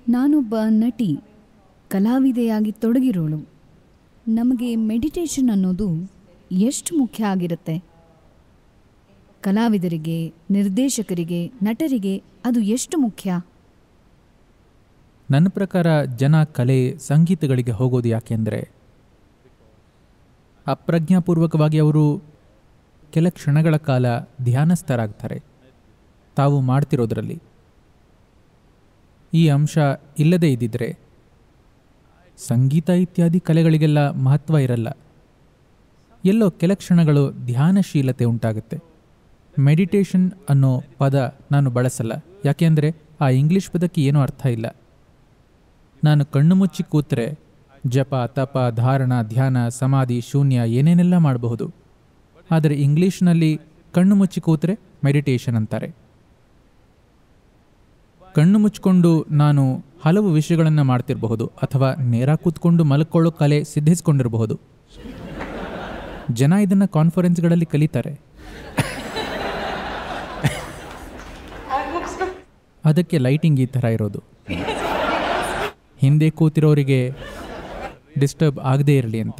ನಾನೊಬ್ಬ ನಟಿ ಕಲಾವಿದೆಯಾಗಿ ತೊಡಗಿರೋಳು ನಮಗೆ ಮೆಡಿಟೇಷನ್ ಅನ್ನೋದು ಎಷ್ಟು ಮುಖ್ಯ ಆಗಿರುತ್ತೆ ಕಲಾವಿದರಿಗೆ ನಿರ್ದೇಶಕರಿಗೆ ನಟರಿಗೆ ಅದು ಎಷ್ಟು ಮುಖ್ಯ ನನ್ನ ಪ್ರಕಾರ ಜನ ಕಲೆ ಸಂಗೀತಗಳಿಗೆ ಹೋಗೋದು ಯಾಕೆಂದರೆ ಅಪ್ರಜ್ಞಾಪೂರ್ವಕವಾಗಿ ಅವರು ಕೆಲ ಕ್ಷಣಗಳ ಕಾಲ ಧ್ಯಾನಸ್ಥರಾಗ್ತಾರೆ ತಾವು ಮಾಡ್ತಿರೋದ್ರಲ್ಲಿ ಈ ಅಂಶ ಇಲ್ಲದೇ ಇದ್ದಿದ್ರೆ ಸಂಗೀತ ಇತ್ಯಾದಿ ಕಲೆಗಳಿಗೆಲ್ಲ ಮಹತ್ವ ಇರಲ್ಲ ಎಲ್ಲೋ ಕೆಲ ಕ್ಷಣಗಳು ಧ್ಯಾನಶೀಲತೆ ಉಂಟಾಗುತ್ತೆ ಮೆಡಿಟೇಷನ್ ಅನ್ನೋ ಪದ ನಾನು ಬಳಸಲ್ಲ ಯಾಕೆಂದರೆ ಆ ಇಂಗ್ಲಿಷ್ ಪದಕ್ಕೆ ಏನೂ ಅರ್ಥ ಇಲ್ಲ ನಾನು ಕಣ್ಣು ಮುಚ್ಚಿ ಕೂತ್ರೆ ಜಪ ತಪ ಧಾರಣ ಧ್ಯಾನ ಸಮಾಧಿ ಶೂನ್ಯ ಏನೇನೆಲ್ಲ ಮಾಡಬಹುದು ಆದರೆ ಇಂಗ್ಲಿಷ್ನಲ್ಲಿ ಕಣ್ಣು ಮುಚ್ಚಿ ಕೂತ್ರೆ ಮೆಡಿಟೇಷನ್ ಅಂತಾರೆ ಕಣ್ಣು ಮುಚ್ಕೊಂಡು ನಾನು ಹಲವು ವಿಷಯಗಳನ್ನು ಮಾಡ್ತಿರಬಹುದು ಅಥವಾ ನೇರ ಕೂತ್ಕೊಂಡು ಮಲ್ಕೊಳ್ಳೋ ಕಲೆ ಸಿದ್ಧಿಸ್ಕೊಂಡಿರಬಹುದು ಜನ ಇದನ್ನ ಕಾನ್ಫರೆನ್ಸ್ಗಳಲ್ಲಿ ಕಲಿತಾರೆ ಅದಕ್ಕೆ ಲೈಟಿಂಗ್ ಈ ಥರ ಇರೋದು ಹಿಂದೆ ಕೂತಿರೋರಿಗೆ ಡಿಸ್ಟರ್ಬ್ ಆಗದೇ ಇರಲಿ ಅಂತ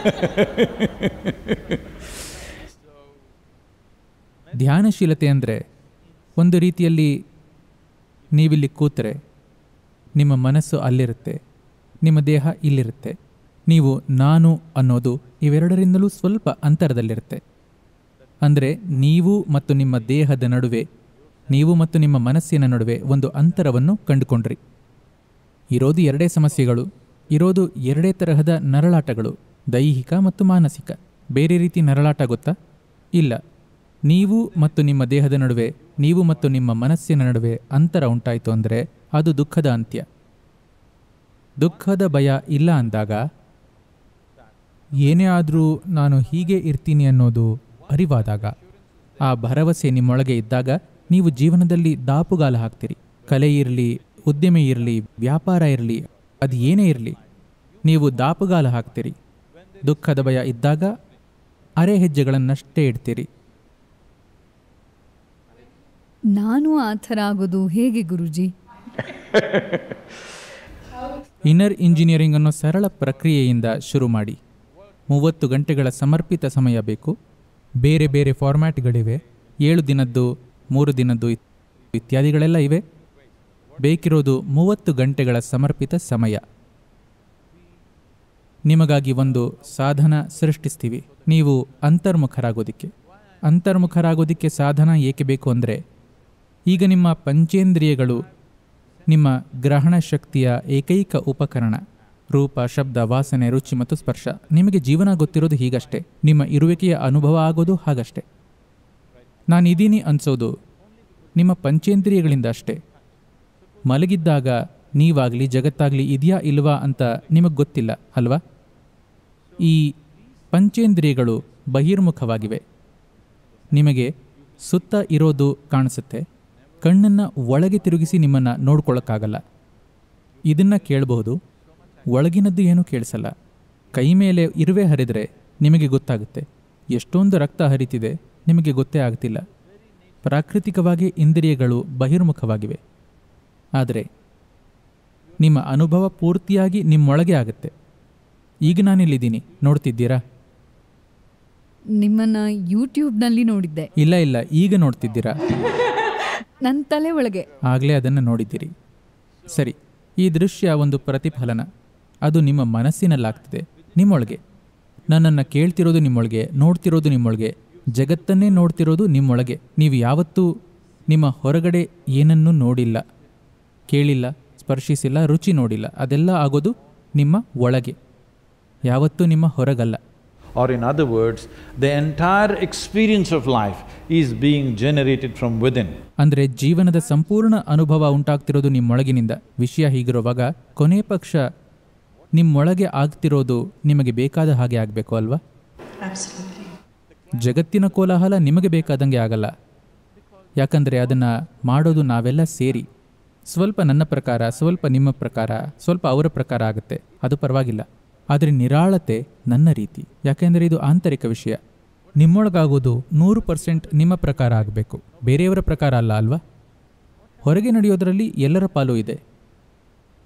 ಧ್ಯಾನಶೀಲತೆ ಅಂದರೆ ಒಂದು ರೀತಿಯಲ್ಲಿ ನೀವಿಲ್ಲಿ ಕೂತರೆ ನಿಮ್ಮ ಮನಸ್ಸು ಅಲ್ಲಿರುತ್ತೆ ನಿಮ್ಮ ದೇಹ ಇಲ್ಲಿರುತ್ತೆ ನೀವು ನಾನು ಅನ್ನೋದು ಇವೆರಡರಿಂದಲೂ ಸ್ವಲ್ಪ ಅಂತರದಲ್ಲಿರುತ್ತೆ ಅಂದರೆ ನೀವು ಮತ್ತು ನಿಮ್ಮ ದೇಹದ ನಡುವೆ ನೀವು ಮತ್ತು ನಿಮ್ಮ ಮನಸ್ಸಿನ ನಡುವೆ ಒಂದು ಅಂತರವನ್ನು ಕಂಡುಕೊಂಡ್ರಿ ಇರೋದು ಎರಡೇ ಸಮಸ್ಯೆಗಳು ಇರೋದು ಎರಡೇ ತರಹದ ನರಳಾಟಗಳು ದೈಹಿಕ ಮತ್ತು ಮಾನಸಿಕ ಬೇರೆ ರೀತಿ ನರಳಾಟ ಗೊತ್ತಾ ಇಲ್ಲ ನೀವು ಮತ್ತು ನಿಮ್ಮ ದೇಹದ ನಡುವೆ ನೀವು ಮತ್ತು ನಿಮ್ಮ ಮನಸ್ಸಿನ ನಡುವೆ ಅಂತರ ಉಂಟಾಯಿತು ಅಂದರೆ ಅದು ದುಃಖದ ಅಂತ್ಯ ದುಃಖದ ಭಯ ಇಲ್ಲ ಅಂದಾಗ ಏನೇ ಆದರೂ ನಾನು ಹೀಗೆ ಇರ್ತೀನಿ ಅನ್ನೋದು ಅರಿವಾದಾಗ ಆ ಭರವಸೆ ನಿಮ್ಮೊಳಗೆ ಇದ್ದಾಗ ನೀವು ಜೀವನದಲ್ಲಿ ದಾಪುಗಾಲ ಹಾಕ್ತೀರಿ ಕಲೆ ಇರಲಿ ಉದ್ಯಮ ಇರಲಿ ವ್ಯಾಪಾರ ಇರಲಿ ಅದು ಏನೇ ಇರಲಿ ನೀವು ದಾಪುಗಾಲ ಹಾಕ್ತೀರಿ ದುಃಖದ ಭಯ ಇದ್ದಾಗ ಅರೆ ಹೆಜ್ಜೆಗಳನ್ನಷ್ಟೇ ಇಡ್ತೀರಿ ನಾನು ಆ ಥರ ಆಗೋದು ಹೇಗೆ ಗುರುಜಿ ಇನ್ನರ್ ಇಂಜಿನಿಯರಿಂಗ್ ಅನ್ನೋ ಸರಳ ಪ್ರಕ್ರಿಯೆಯಿಂದ ಶುರು ಮಾಡಿ ಮೂವತ್ತು ಗಂಟೆಗಳ ಸಮರ್ಪಿತ ಸಮಯ ಬೇಕು ಬೇರೆ ಬೇರೆ ಫಾರ್ಮ್ಯಾಟ್ಗಳಿವೆ ಏಳು ದಿನದ್ದು ಮೂರು ದಿನದ್ದು ಇತ್- ಇತ್ಯಾದಿಗಳೆಲ್ಲ ಇವೆ ಬೇಕಿರೋದು ಮೂವತ್ತು ಗಂಟೆಗಳ ಸಮರ್ಪಿತ ಸಮಯ ನಿಮಗಾಗಿ ಒಂದು ಸಾಧನ ಸೃಷ್ಟಿಸ್ತೀವಿ ನೀವು ಅಂತರ್ಮುಖರಾಗೋದಿಕ್ಕೆ ಅಂತರ್ಮುಖರಾಗೋದಿಕ್ಕೆ ಸಾಧನ ಏಕೆ ಬೇಕು ಅಂದರೆ ಈಗ ನಿಮ್ಮ ಪಂಚೇಂದ್ರಿಯಗಳು ನಿಮ್ಮ ಗ್ರಹಣ ಶಕ್ತಿಯ ಏಕೈಕ ಉಪಕರಣ ರೂಪ ಶಬ್ದ ವಾಸನೆ ರುಚಿ ಮತ್ತು ಸ್ಪರ್ಶ ನಿಮಗೆ ಜೀವನ ಗೊತ್ತಿರೋದು ಹೀಗಷ್ಟೇ ನಿಮ್ಮ ಇರುವಿಕೆಯ ಅನುಭವ ಆಗೋದು ಹಾಗಷ್ಟೇ ನಾನಿದ್ದೀನಿ ಅನ್ಸೋದು ನಿಮ್ಮ ಪಂಚೇಂದ್ರಿಯಗಳಿಂದ ಅಷ್ಟೇ ಮಲಗಿದ್ದಾಗ ನೀವಾಗಲಿ ಜಗತ್ತಾಗಲಿ ಇದೆಯಾ ಇಲ್ವಾ ಅಂತ ನಿಮಗೆ ಗೊತ್ತಿಲ್ಲ ಅಲ್ವಾ ಈ ಪಂಚೇಂದ್ರಿಯಗಳು ಬಹಿರ್ಮುಖವಾಗಿವೆ ನಿಮಗೆ ಸುತ್ತ ಇರೋದು ಕಾಣಿಸುತ್ತೆ ಕಣ್ಣನ್ನು ಒಳಗೆ ತಿರುಗಿಸಿ ನಿಮ್ಮನ್ನು ನೋಡ್ಕೊಳ್ಳೋಕ್ಕಾಗಲ್ಲ ಇದನ್ನು ಕೇಳಬಹುದು ಒಳಗಿನದ್ದು ಏನೂ ಕೇಳಿಸಲ್ಲ ಕೈ ಮೇಲೆ ಇರುವೆ ಹರಿದರೆ ನಿಮಗೆ ಗೊತ್ತಾಗುತ್ತೆ ಎಷ್ಟೊಂದು ರಕ್ತ ಹರಿತಿದೆ ನಿಮಗೆ ಗೊತ್ತೇ ಆಗ್ತಿಲ್ಲ ಪ್ರಾಕೃತಿಕವಾಗಿ ಇಂದ್ರಿಯಗಳು ಬಹಿರ್ಮುಖವಾಗಿವೆ ಆದರೆ ನಿಮ್ಮ ಅನುಭವ ಪೂರ್ತಿಯಾಗಿ ನಿಮ್ಮೊಳಗೆ ಆಗುತ್ತೆ ಈಗ ನಾನಿಲ್ಲಿದ್ದೀನಿ ನೋಡ್ತಿದ್ದೀರಾ ನಿಮ್ಮನ್ನ ಯೂಟ್ಯೂಬ್ನಲ್ಲಿ ನೋಡಿದ್ದೆ ಇಲ್ಲ ಇಲ್ಲ ಈಗ ನೋಡ್ತಿದ್ದೀರಾ ನನ್ನ ತಲೆ ಒಳಗೆ ಆಗಲೇ ಅದನ್ನು ನೋಡಿದ್ದೀರಿ ಸರಿ ಈ ದೃಶ್ಯ ಒಂದು ಪ್ರತಿಫಲನ ಅದು ನಿಮ್ಮ ಮನಸ್ಸಿನಲ್ಲಾಗ್ತಿದೆ ನಿಮ್ಮೊಳಗೆ ನನ್ನನ್ನು ಕೇಳ್ತಿರೋದು ನಿಮ್ಮೊಳಗೆ ನೋಡ್ತಿರೋದು ನಿಮ್ಮೊಳಗೆ ಜಗತ್ತನ್ನೇ ನೋಡ್ತಿರೋದು ನಿಮ್ಮೊಳಗೆ ನೀವು ಯಾವತ್ತೂ ನಿಮ್ಮ ಹೊರಗಡೆ ಏನನ್ನೂ ನೋಡಿಲ್ಲ ಕೇಳಿಲ್ಲ ಸ್ಪರ್ಶಿಸಿಲ್ಲ ರುಚಿ ನೋಡಿಲ್ಲ ಅದೆಲ್ಲ ಆಗೋದು ನಿಮ್ಮ ಒಳಗೆ ಯಾವತ್ತೂ ನಿಮ್ಮ ಹೊರಗಲ್ಲ Or in other words, the entire experience of life is being generated from within. ಅಂದರೆ ಜೀವನದ ಸಂಪೂರ್ಣ ಅನುಭವ ಉಂಟಾಗ್ತಿರೋದು ನಿಮ್ಮೊಳಗಿನಿಂದ ವಿಷಯ ಹೀಗಿರುವಾಗ ಕೊನೆ ಪಕ್ಷ ನಿಮ್ಮೊಳಗೆ ಆಗ್ತಿರೋದು ನಿಮಗೆ ಬೇಕಾದ ಹಾಗೆ ಆಗಬೇಕು ಅಲ್ವಾ Absolutely. ಜಗತ್ತಿನ ಕೋಲಾಹಲ ನಿಮಗೆ ಬೇಕಾದಂಗೆ ಆಗಲ್ಲ ಯಾಕಂದರೆ ಅದನ್ನು ಮಾಡೋದು ನಾವೆಲ್ಲ ಸೇರಿ ಸ್ವಲ್ಪ ನನ್ನ ಪ್ರಕಾರ ಸ್ವಲ್ಪ ನಿಮ್ಮ ಪ್ರಕಾರ ಸ್ವಲ್ಪ ಅವರ ಪ್ರಕಾರ ಆಗುತ್ತೆ ಅದು ಪರವಾಗಿಲ್ಲ ಆದರೆ ನಿರಾಳತೆ ನನ್ನ ರೀತಿ ಯಾಕೆಂದರೆ ಇದು ಆಂತರಿಕ ವಿಷಯ ನಿಮ್ಮೊಳಗಾಗೋದು ನೂರು ಪರ್ಸೆಂಟ್ ನಿಮ್ಮ ಪ್ರಕಾರ ಆಗಬೇಕು ಬೇರೆಯವರ ಪ್ರಕಾರ ಅಲ್ಲ ಅಲ್ವಾ ಹೊರಗೆ ನಡೆಯೋದರಲ್ಲಿ ಎಲ್ಲರ ಪಾಲು ಇದೆ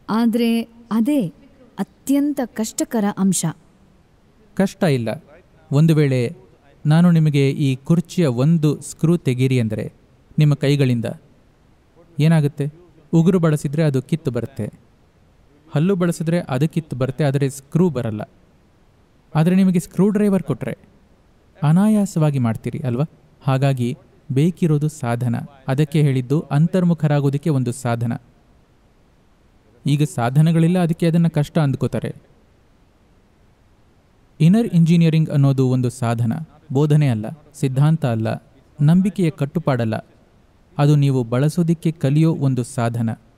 ಆದರೆ ಅದೇ ಅತ್ಯಂತ ಕಷ್ಟಕರ ಅಂಶ ಕಷ್ಟ ಇಲ್ಲ ಒಂದು ವೇಳೆ ನಾನು ನಿಮಗೆ ಈ ಕುರ್ಚಿಯ ಒಂದು ಸ್ಕ್ರೂ ತೆಗೀರಿ ಅಂದರೆ ನಿಮ್ಮ ಕೈಗಳಿಂದ ಏನಾಗುತ್ತೆ ಉಗುರು ಬಳಸಿದರೆ ಅದು ಕಿತ್ತು ಬರುತ್ತೆ ಹಲ್ಲು ಬಳಸಿದ್ರೆ ಅದು ಕಿತ್ತು ಬರುತ್ತೆ ಆದರೆ ಸ್ಕ್ರೂ ಬರಲ್ಲ ಆದರೆ ನಿಮಗೆ ಸ್ಕ್ರೂ ಡ್ರೈವರ್ ಕೊಟ್ಟರೆ ಅನಾಯಾಸವಾಗಿ ಮಾಡ್ತೀರಿ ಅಲ್ವಾ ಹಾಗಾಗಿ ಬೇಕಿರೋದು ಸಾಧನ ಅದಕ್ಕೆ ಹೇಳಿದ್ದು ಅಂತರ್ಮುಖರಾಗೋದಕ್ಕೆ ಒಂದು ಸಾಧನ ಈಗ ಸಾಧನಗಳಿಲ್ಲ ಅದಕ್ಕೆ ಅದನ್ನು ಕಷ್ಟ ಅಂದ್ಕೋತಾರೆ ಇನ್ನರ್ ಇಂಜಿನಿಯರಿಂಗ್ ಅನ್ನೋದು ಒಂದು ಸಾಧನ ಬೋಧನೆ ಅಲ್ಲ ಸಿದ್ಧಾಂತ ಅಲ್ಲ ನಂಬಿಕೆಯ ಕಟ್ಟುಪಾಡಲ್ಲ ಅದು ನೀವು ಬಳಸೋದಿಕ್ಕೆ ಕಲಿಯೋ ಒಂದು ಸಾಧನ